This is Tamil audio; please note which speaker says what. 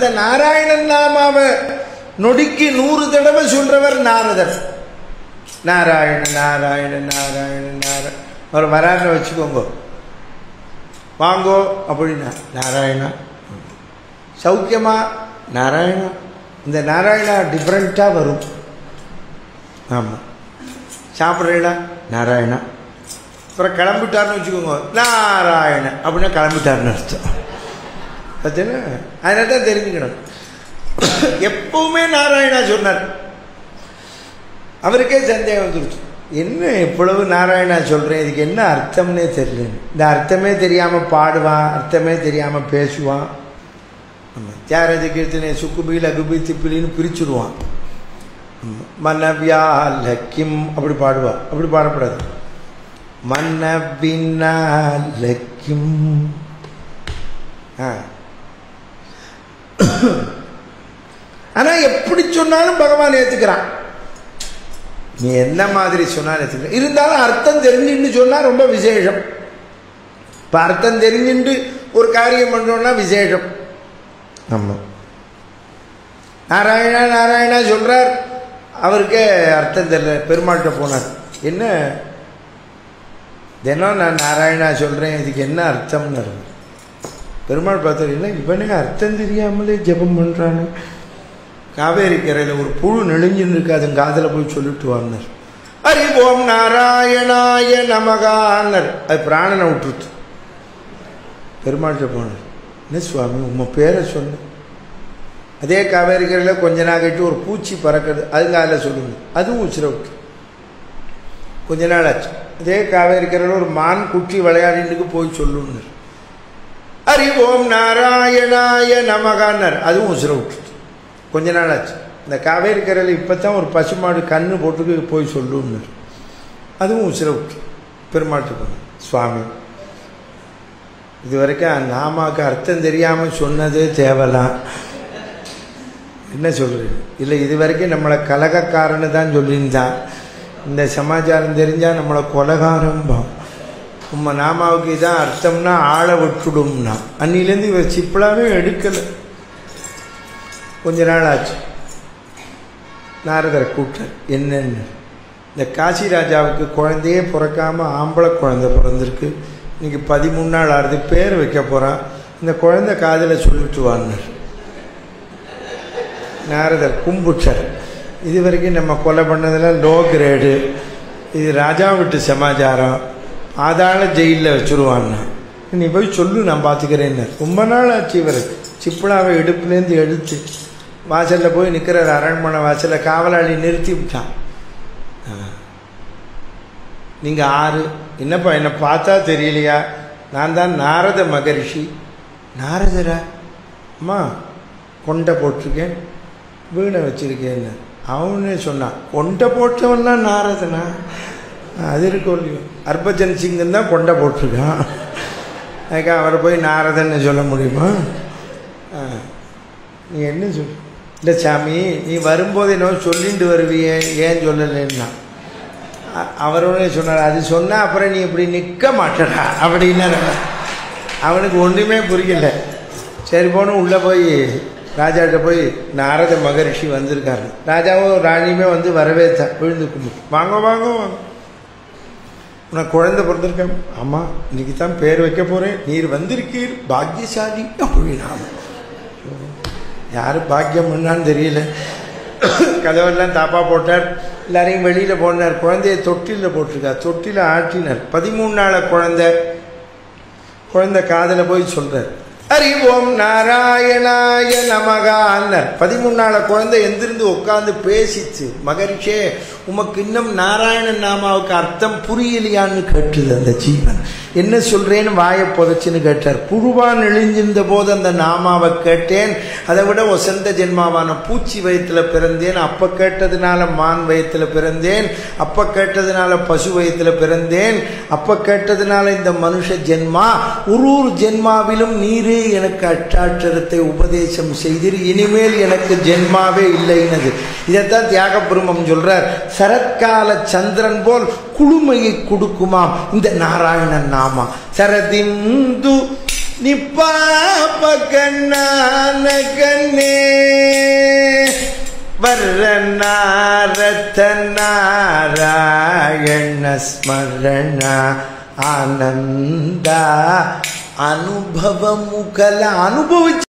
Speaker 1: நாராயணன் நாமாவை நொடிக்கு நூறு தடவை சொல்றவர் நாரதர் நாராயண நாராயண நாராயண நாராயண அவர் வராருன்னு வச்சுக்கோங்க வாங்கோ அப்படின்னா நாராயணா சௌக்கியமா நாராயணா இந்த நாராயணா டிஃப்ரெண்ட்டாக வரும் ஆமாம் சாப்பிட்றீங்களா நாராயணா அப்புறம் கிளம்பிட்டார்னு வச்சுக்கோங்க நாராயண அப்படின்னா கிளம்பிட்டார்னு அர்த்தம் பார்த்தீங்கன்னா அதனால தான் தெரிஞ்சுக்கணும் எப்பவுமே நாராயணா சொன்னார் அவருக்கே சந்தேகம் வந்துருச்சு என்ன இவ்வளவு நாராயணா சொல்கிறேன் இதுக்கு என்ன அர்த்தம்னே தெரியல இந்த அர்த்தமே தெரியாமல் பாடுவான் அர்த்தமே தெரியாமல் பேசுவான் ஆமாம் தியாகராஜ கீர்த்தனை சுக்குபி லகுபி திப்பிலின்னு பிரிச்சுடுவான் மன்னவியா லக்கிம் அப்படி பாடுவா அப்படி பாடப்படாது மன்னவினா லக்கிம் ஆ ஆனா எப்படி சொன்னாலும் பகவான் ஏத்துக்கிறான் நீ என்ன மாதிரி சொன்னாலும் ஏத்துக்கிற இருந்தாலும் அர்த்தம் தெரிஞ்சுன்னு சொன்னா ரொம்ப விசேஷம் இப்ப அர்த்தம் தெரிஞ்சுட்டு ஒரு காரியம் பண்றோம்னா விசேஷம் ஆமா நாராயணா நாராயணா சொல்றார் அவருக்கே அர்த்தம் தெரியல பெருமாள்கிட்ட போனார் என்ன தினம் நான் நாராயணா சொல்றேன் இதுக்கு என்ன அர்த்தம்னு பெருமாள் பார்த்தாரு என்ன இவனே அர்த்தம் தெரியாமலே ஜெபம் பண்றானு காவேரி கரையில் ஒரு புழு நெளிஞ்சுன்னு இருக்கு அதன் காதில் போய் சொல்லிட்டு வாங்கினார் அறிவோம் நாராயணாய நமகான்னர் அது பிராணனை விட்டுருச்சு பெருமாள்கிட்ட போனார் என்ன சுவாமி உம்ம பேரை சொன்ன அதே காவேரி கரையில் கொஞ்ச நாள் கழிச்சு ஒரு பூச்சி பறக்கிறது அதுங்க அதில் சொல்லுங்க அதுவும் உச்சிர விட்டு கொஞ்ச நாள் ஆச்சு அதே காவேரி கரையில் ஒரு மான் குட்டி விளையாடிட்டு போய் சொல்லுன்னு அறிவோம் நாராயணாய நமகான்னர் அதுவும் உசிர விட்டுட்டு கொஞ்ச நாள் ஆச்சு இந்த காவேரி கரையில் இப்போ தான் ஒரு பசுமாடு கண்ணு போட்டுக்கு போய் சொல்லுன்னு அதுவும் உசிர விட்டு பெருமாட்டு போனேன் சுவாமி இது வரைக்கும் நாமாக்கு அர்த்தம் தெரியாமல் சொன்னதே தேவலாம் என்ன சொல்கிறீங்க இல்லை இது வரைக்கும் நம்மளை கலகக்காரன்னு தான் சொல்லியிருந்தான் இந்த சமாச்சாரம் தெரிஞ்சால் நம்மளை கொலகாரம்பா உம்ம நாமாவுக்கு இதான் அர்த்தம்னா ஆளை விட்டுடும்னா அன்னிலேருந்து இவர் சிப்பிளாவே எடுக்கலை கொஞ்ச நாள் ஆச்சு நாரதரை கூப்பிட்டார் என்னன்னு இந்த காசி ராஜாவுக்கு குழந்தையே பிறக்காம ஆம்பளை குழந்தை பிறந்திருக்கு இன்னைக்கு பதிமூணு நாள் ஆறுது பேர் வைக்க போகிறான் இந்த குழந்தை காதில் சொல்லிட்டு வான்னார் நாரதர் கும்புச்சார் இது வரைக்கும் நம்ம கொலை பண்ணதெல்லாம் லோ கிரேடு இது ராஜா விட்டு சமாச்சாரம் ஆதாள ஜெயிலில் வச்சுருவான்னா நீ போய் சொல்லு நான் பார்த்துக்கிறேன்னு ரொம்ப நாள் ஆச்சு இவருக்கு சிப்பிளாவை இடுப்புலேருந்து எடுத்து வாசலில் போய் நிற்கிறார் அரண்மனை வாசலில் காவலாளி நிறுத்தி விட்டான் நீங்கள் ஆறு என்னப்பா என்னை பார்த்தா தெரியலையா நான் தான் நாரத மகரிஷி நாரதரா அம்மா கொண்டை போட்டிருக்கேன் வீணை வச்சிருக்கேன்னு அவனே சொன்னான் கொண்டை போட்டவன்னா நாரதனா அது இருக்கும் இல்லையோ ஹர்பஜன் சிங்கன் தான் கொண்டை போட்டிருக்கான் அதுக்கு அவரை போய் நாரதன்னு சொல்ல முடியுமா நீ என்ன சொல் இல்லை சாமி நீ வரும்போது என்ன சொல்லிட்டு வருவியே ஏன் சொல்லலைன்னா அவரோட சொன்னார் அது சொன்னால் அப்புறம் நீ இப்படி நிற்க மாட்டடா அப்படின்னா அவனுக்கு ஒன்றுமே புரியல சரி போன உள்ளே போய் ராஜாட்ட போய் நாரத மகரிஷி வந்திருக்காரு ராஜாவும் ராணியுமே வந்து வரவேற்ற விழுந்து கும்பிட்டு வாங்க வாங்க வாங்க உனக்கு குழந்தை பிறந்திருக்கேன் ஆமாம் இன்னைக்கு தான் பேர் வைக்க போகிறேன் நீர் வந்திருக்கீர் பாக்கியசாலி அப்படின்னா யார் பாக்கியம் பண்ணான்னு தெரியல கதவெல்லாம் தாப்பா போட்டார் எல்லாரையும் வெளியில் போனார் குழந்தைய தொட்டிலில் போட்டிருக்கார் தொட்டில ஆட்டினார் பதிமூணு நாள குழந்தை குழந்தை காதில் போய் சொல்கிறார் அறிவோம் நாராயணாய நமகான்னர் பதிமூணு நாள குழந்தை எந்திருந்து உட்காந்து பேசிச்சு மகரிஷே உமக்கு இன்னும் நாராயணன் நாமாவுக்கு அர்த்தம் புரியலையான்னு கேட்டுது அந்த ஜீவன் என்ன சொல்றேன்னு வாயை புதைச்சின்னு கேட்டார் புழுவான் எழுந்திருந்த போது அந்த நாமாவை கேட்டேன் அதை விட ஒசந்த ஜென்மாவான பூச்சி வயத்துல பிறந்தேன் அப்ப கேட்டதுனால மான் வயத்துல பிறந்தேன் அப்ப கேட்டதுனால பசு வயத்துல பிறந்தேன் அப்ப கேட்டதுனால இந்த மனுஷ ஜென்மா ஒரு ஒரு ஜென்மாவிலும் நீரே எனக்கு அட்டாட்சரத்தை உபதேசம் செய்தீர் இனிமேல் எனக்கு ஜென்மாவே இல்லைன்னது இதைத்தான் தியாக பிரம்மம் சொல்றார் சரத்கால சந்திரன் போல் குளுமையை கொடுக்குமாம் இந்த நாராயணன் நாமா சரதிந்து நிப்பாப்ப கண்ணான கண்ணே స్మరణ రత నారాయణ స్మరణ ఆనంద అనుభవము కల అనుభవించ